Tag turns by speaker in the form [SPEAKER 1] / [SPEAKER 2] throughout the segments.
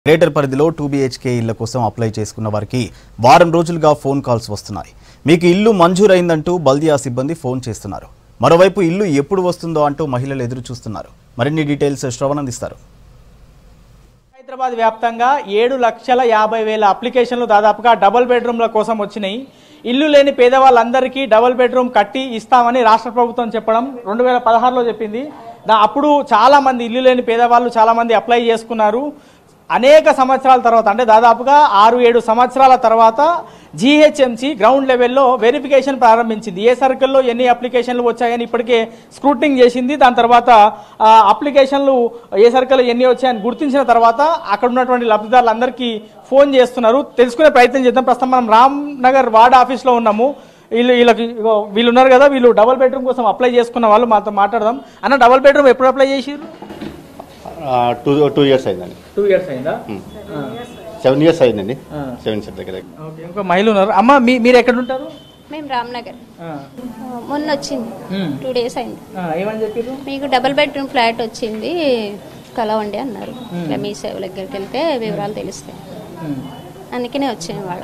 [SPEAKER 1] Greater పరిధిలో two BHK ఇళ్ల కోసం అప్లై చేసుకున్న వారికి వారం రోజులుగా ఫోన్ కాల్స్ వస్తున్నాయి మీకు ఇల్లు మంజూరైందంటూ బల్దియా సిబ్బంది ఫోన్ చేస్తున్నారు మరోవైపు ఇల్లు ఎప్పుడు వస్తుందో అంటూ మహిళలు ఎదురు చూస్తున్నారు మరిన్ని డీటెయిల్స్ శ్రవణ్ అందిస్తారు
[SPEAKER 2] హైదరాబాద్ వ్యాప్తంగా ఏడు లక్షల యాభై వేల అప్లికేషన్లు దాదాపుగా డబుల్ బెడ్రూమ్ల కోసం వచ్చినాయి ఇల్లు లేని పేదవాళ్ళందరికీ డబుల్ బెడ్రూమ్ కట్టి ఇస్తామని రాష్ట్ర ప్రభుత్వం చెప్పడం రెండు వేల పదహారులో చెప్పింది దా అప్పుడు చాలా మంది ఇల్లు లేని పేదవాళ్ళు చాలా మంది అప్లై చేసుకున్నారు అనేక సంవత్సరాల తర్వాత అంటే దాదాపుగా ఆరు ఏడు సంవత్సరాల తర్వాత జీహెచ్ఎంసీ గ్రౌండ్ లెవెల్లో వెరిఫికేషన్ ప్రారంభించింది ఏ సర్కిల్లో ఎన్ని అప్లికేషన్లు వచ్చాయని ఇప్పటికే స్క్రూటింగ్ చేసింది దాని తర్వాత ఆ, అప్లికేషన్లు ఏ సర్కిల్లో ఎన్ని వచ్చాయని గుర్తించిన తర్వాత అక్కడ ఉన్నటువంటి లబ్ధిదారులందరికీ ఫోన్ చేస్తున్నారు తెలుసుకునే ప్రయత్నం చేద్దాం ప్రస్తుతం మనం రామ్ నగర్ వార్డ్ ఆఫీస్లో ఉన్నాము వీళ్ళు వీళ్ళకి ఇగో వీళ్ళు ఉన్నారు కదా వీళ్ళు డబుల్ బెడ్రూమ్ కోసం అప్లై చేసుకున్న వాళ్ళు మాతో మాట్లాడదాం అన్న డబుల్ బెడ్రూమ్ ఎప్పుడు అప్లై చేసిర్రు
[SPEAKER 3] టూ టూ ఇయర్స్ అయిందండి
[SPEAKER 2] టూ ఇయర్స్ అయిందా
[SPEAKER 3] సెవెన్ ఇయర్స్ అయిందండి
[SPEAKER 2] ఆ.
[SPEAKER 3] సెవెన్ ఇయర్స్ దగ్గర
[SPEAKER 2] ఓకే ఇంకో మహిళ ఉన్నారు అమ్మ మీ మీరు ఎక్కడ ఉంటారు
[SPEAKER 4] మేము రామ్నగర్
[SPEAKER 2] ఆ,
[SPEAKER 4] ఆ, మొన్న వచ్చింది
[SPEAKER 2] మ్మ్.
[SPEAKER 4] టూ డేస్ అయింది
[SPEAKER 2] ఆ, ఏమని చెప్పారు
[SPEAKER 4] మీకు డబుల్ బెడ్రూమ్ ఫ్లాట్ వచ్చింది కలవండి అన్నారు ఇట్లా మీ సేవ దగ్గరికి వెళ్తే వివరాలు తెలుస్తాయి అందుకనే వచ్చాను వాళ్ళ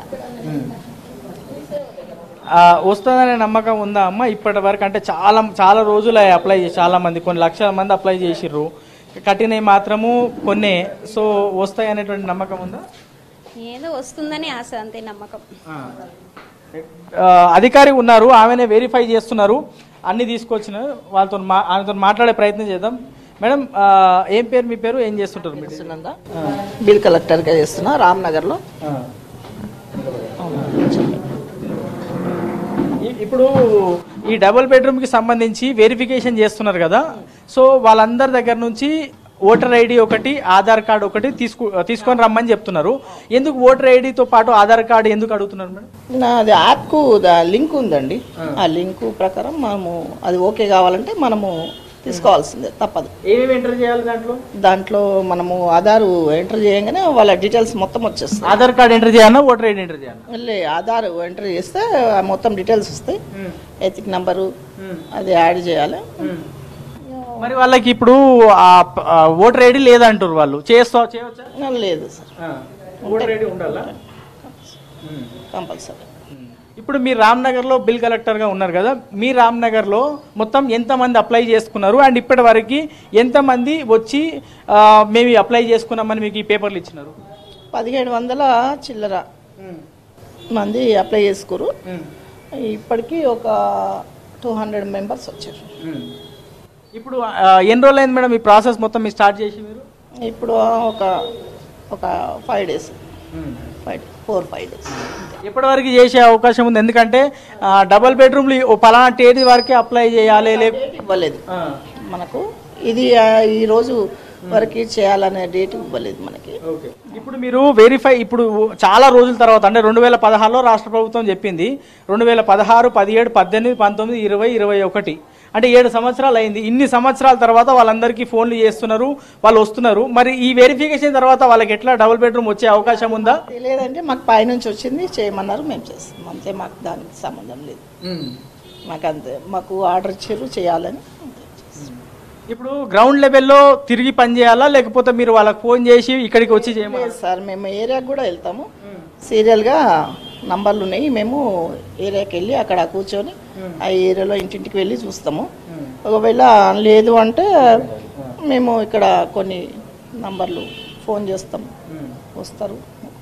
[SPEAKER 2] వస్తుందనే నమ్మకం ఉందా అమ్మ ఇప్పటి వరకు అంటే చాలా చాలా రోజులు అప్లై చేసి చాలా మంది కొన్ని లక్షల మంది అప్లై చేసిర్రు కట్టినవి మాత్రము కొన్ని సో వస్తాయి అనేటువంటి నమ్మకం ఉందా
[SPEAKER 4] ఏదో వస్తుందని ఆశ అంతే నమ్మకం
[SPEAKER 2] ఆ, అధికారి ఉన్నారు ఆమెనే వెరిఫై చేస్తున్నారు అన్ని తీసుకొచ్చిన వాళ్ళతో మా ఆమెతో మాట్లాడే ప్రయత్నం చేద్దాం మేడం ఆ, ఏం పేరు మీ పేరు ఏం చేస్తుంటారు మీరు
[SPEAKER 5] చేస్తున్నందా బిల్ కలెక్టర్గా చేస్తున్నా రామ్నగర్లో
[SPEAKER 2] ఆ. ఈ- ఇప్పుడు ఈ డబుల్ బెడ్రూమ్ కి సంబంధించి వెరిఫికేషన్ చేస్తున్నారు కదా సో వాళ్ళందరి దగ్గర నుంచి ఓటర్ ఐడి ఒకటి ఆధార్ కార్డు ఒకటి తీసుకు తీసుకొని రమ్మని చెప్తున్నారు ఎందుకు ఓటర్ ఐడితో పాటు ఆధార్ కార్డు ఎందుకు అడుగుతున్నారు మేడం
[SPEAKER 5] నాది యాప్కు ద- లింక్ ఉందండి ఆ లింక్ ప్రకారం మనము అది ఓకే కావాలంటే మనము తీసుకోవాల్సిందే తప్పదు
[SPEAKER 2] ఏమేమి ఎంటర్ చేయాలి దాంట్లో
[SPEAKER 5] దాంట్లో మనము ఆధార్ ఎంటర్ చేయగానే వాళ్ళ డీటెయిల్స్ మొత్తం వచ్చేస్తాయి
[SPEAKER 2] ఆధార్ కార్డు ఎంటర్ చేయాలా ఓటర్ ఐడి ఎంటర్ చేయాలా
[SPEAKER 5] మళ్ళీ ఆధార్ ఎంటర్ చేస్తే ఆ మొత్తం డీటెయిల్స్ వస్తాయి ఎతిక్ నంబరు అది యాడ్ చేయాలి
[SPEAKER 2] మరి వాళ్ళకి ఇప్పుడు ఆ ప- ఆ ఓటర్ ఐడి లేదంటారు వాళ్ళు చేస్తా చేయవచ్చా
[SPEAKER 5] లేదు సార్
[SPEAKER 2] ఓటర్ ఐడి ఉండాలా
[SPEAKER 5] కంపల్సరీ
[SPEAKER 2] ఇప్పుడు మీరు రామ్నగర్లో బిల్ కలెక్టర్గా ఉన్నారు కదా మీ రామ్నగర్లో మొత్తం ఎంతమంది అప్లై చేసుకున్నారు అండ్ ఇప్పటి వరకు ఎంతమంది వచ్చి ఆ, మేము ఈ అప్లై చేసుకున్నామని మీకు ఈ పేపర్లు ఇచ్చినారు
[SPEAKER 5] పదిహేడు వందల చిల్లర మంది అప్లై చేసుకోరు ఇప్పటికీ ఒక టూ హండ్రెడ్ మెంబర్స్ వచ్చారు
[SPEAKER 2] ఇప్పుడు ఆ, ఎన్ని రోజులు అయింది మేడం ఈ ప్రాసెస్ మొత్తం మీరు స్టార్ట్ చేసి మీరు
[SPEAKER 5] ఇప్పుడు ఒక ఒక five days five four five days
[SPEAKER 2] ఇప్పటి వరకు చేసే అవకాశం ఉంది ఎందుకంటే ఆ, డబుల్ బెడ్రూమ్లు ఈ- ఓ పలానా తేదీ వరకే అప్లై చేయాలి లే
[SPEAKER 5] ఇవ్వలేదు మనకు ఇది ఆ, ఈ రోజు వరకు చేయాలనే డేట్ ఇవ్వలేదు మనకి
[SPEAKER 2] ఓకే ఇప్పుడు మీరు వెరిఫై ఇప్పుడు చాలా రోజుల తర్వాత అంటే రెండు వేల పదహారులో రాష్ట్ర ప్రభుత్వం చెప్పింది రెండు వేల పదహారు పదిహేడు పద్దెనిమిది పంతొమ్మిది ఇరవై ఇరవై ఒకటి అంటే ఏడు సంవత్సరాలు అయింది ఇన్ని సంవత్సరాల తర్వాత వాళ్ళందరికీ ఫోన్లు చేస్తున్నారు వాళ్ళు వస్తున్నారు మరి ఈ వెరిఫికేషన్ తర్వాత వాళ్ళకి ఎట్లా డబుల్ బెడ్రూమ్ వచ్చే అవకాశం ఉందా
[SPEAKER 5] లేదంటే మాకు పైనుంచి వచ్చింది చేయమన్నారు మేము చేస్తాం అంతే మాకు దానికి సంబంధం లేదు మాకు అంతే మాకు ఆర్డర్ ఇచ్చారు చేయాలని అంతే చేస్తాం.
[SPEAKER 2] ఇప్పుడు గ్రౌండ్ లెవెల్లో తిరిగి పని చేయాలా లేకపోతే మీరు వాళ్ళకి ఫోన్ చేసి ఇక్కడికి వచ్చి చేయమని
[SPEAKER 5] లేదు సార్ మేము ఏరియాకి కూడా వెళ్తాము సీరియల్గా నంబర్లు ఉన్నాయి మేము ఏరియాకి వెళ్ళి అక్కడ కూర్చొని ఆ ఏరియాలో ఇంటింటికి వెళ్ళి చూస్తాము ఒకవేళ లేదు అంటే మేము ఇక్కడ కొన్ని నంబర్లు ఫోన్ చేస్తాం వస్తారు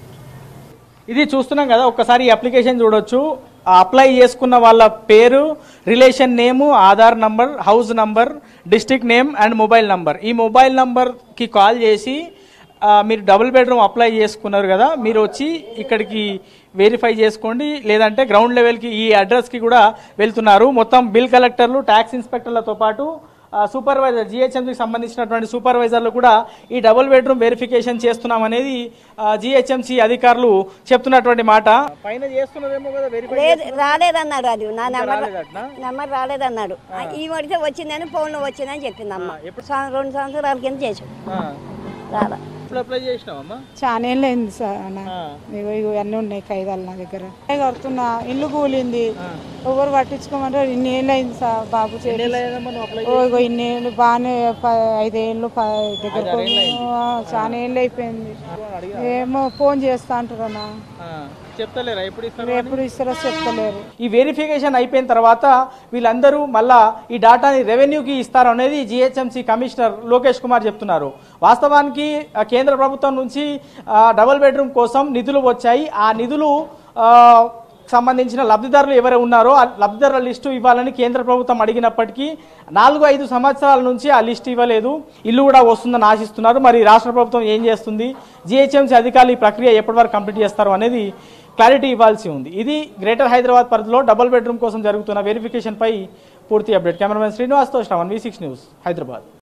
[SPEAKER 2] ఇది చూస్తున్నాం కదా ఒక్కసారి ఈ అప్లికేషన్ చూడొచ్చు ఆ అప్లై చేసుకున్న వాళ్ళ పేరు relation name Aadhaar number house number district name and mobile number ఈ మొబైల్ నంబర్కి కాల్ చేసి ఆ, మీరు డబుల్ బెడ్రూమ్ అప్లై చేసుకున్నారు కదా మీరు వచ్చి ఇక్కడికి వెరిఫై చేసుకోండి లేదంటే గ్రౌండ్ లెవెల్కి ఈ అడ్రస్కి కూడా వెళ్తున్నారు మొత్తం బిల్ కలెక్టర్లు ట్యాక్స్ ఇన్స్పెక్టర్లతో పాటు ఆ, సూపర్వైజర్ జిహెచ్ఎంసీకి సంబంధించినటువంటి సూపర్వైజర్లు కూడా ఈ డబుల్ బెడ్రూమ్ వెరిఫికేషన్ చేస్తున్నాం అనేది జిహెచ్ఎంసీ అధికారులు చెప్తున్నటువంటి మాట పైన చేస్తున్నారేమో కదా వెరిఫై
[SPEAKER 6] లేదు రాలేదన్నాడు అది నా నెంబర్
[SPEAKER 2] రాలేదట్నా?
[SPEAKER 6] నెంబర్ రాలేదన్నాడు ఈ మడితే వచ్చిందని ఫోన్లో వచ్చిందని చెప్పింది అమ్మ సం- రెండు సంవత్సరాల కింద చేసాం రాలా
[SPEAKER 2] ఇప్పుడు అప్లై చేసినావమ్మా
[SPEAKER 7] చాలా ఏళ్ళు అయింది సార్ అన్న
[SPEAKER 2] ఆ.
[SPEAKER 7] ఇగో ఇగో అన్నీ ఉన్నాయి ఖైదాలు నా దగ్గర ఇదే కడుతున్నా ఇల్లు కూలింది ఎవరు పట్టించుకోమంటారు ఇన్ని ఏళ్ళు అయింది సార్ బాబు చేసి
[SPEAKER 2] ఎన్ని ఏళ్ళమ్మా నువ్వు అప్లై
[SPEAKER 7] ఓ ఇగో ఇన్ని ఏళ్ళు బాగానే ప- ఐదేళ్ళు ప- దగ్గర చాలా ఏళ్ళు అయిపోయింది ఏమో ఫోన్ చేస్తా అంటారు అన్న
[SPEAKER 2] ఆ, చెప్తలేరా ఎప్పుడు ఇస్తారు
[SPEAKER 7] ఎప్పుడు ఇస్తారో చెప్తలేరు
[SPEAKER 2] ఈ వెరిఫికేషన్ అయిపోయిన తర్వాత వీళ్ళందరూ మళ్ళా ఈ డాటాని రెవెన్యూకి ఇస్తారు అనేది జిహెచ్ఎంసీ కమిషనర్ లోకేష్ కుమార్ చెప్తున్నారు వాస్తవానికి ఆ, కేంద్ర ప్రభుత్వం నుంచి ఆ, డబుల్ బెడ్రూమ్ కోసం నిధులు వచ్చాయి ఆ నిధులు ఆ, సంబంధించిన లబ్ధిదారులు ఎవరు ఉన్నారో ఆ లబ్ధిదారుల లిస్టు ఇవ్వాలని కేంద్ర ప్రభుత్వం అడిగినప్పటికీ నాలుగు ఐదు సంవత్సరాల నుంచి ఆ లిస్ట్ ఇవ్వలేదు ఇల్లు కూడా వస్తుందని ఆశిస్తున్నారు మరి రాష్ట్ర ప్రభుత్వం ఏం చేస్తుంది జిహెచ్ఎంసీ అధికారులు ఈ ప్రక్రియ ఎప్పటి వరకు కంప్లీట్ చేస్తారు అనేది క్లారిటీ ఇవ్వాల్సి ఉంది ఇది గ్రేటర్ హైదరాబాద్ పరిధిలో డబుల్ బెడ్రూమ్ కోసం జరుగుతున్న వెరిఫికేషన్ పై పూర్తి అప్డేట్ కెమెరామెన్ శ్రీనివాస్తో Shravan V six news Hyderabad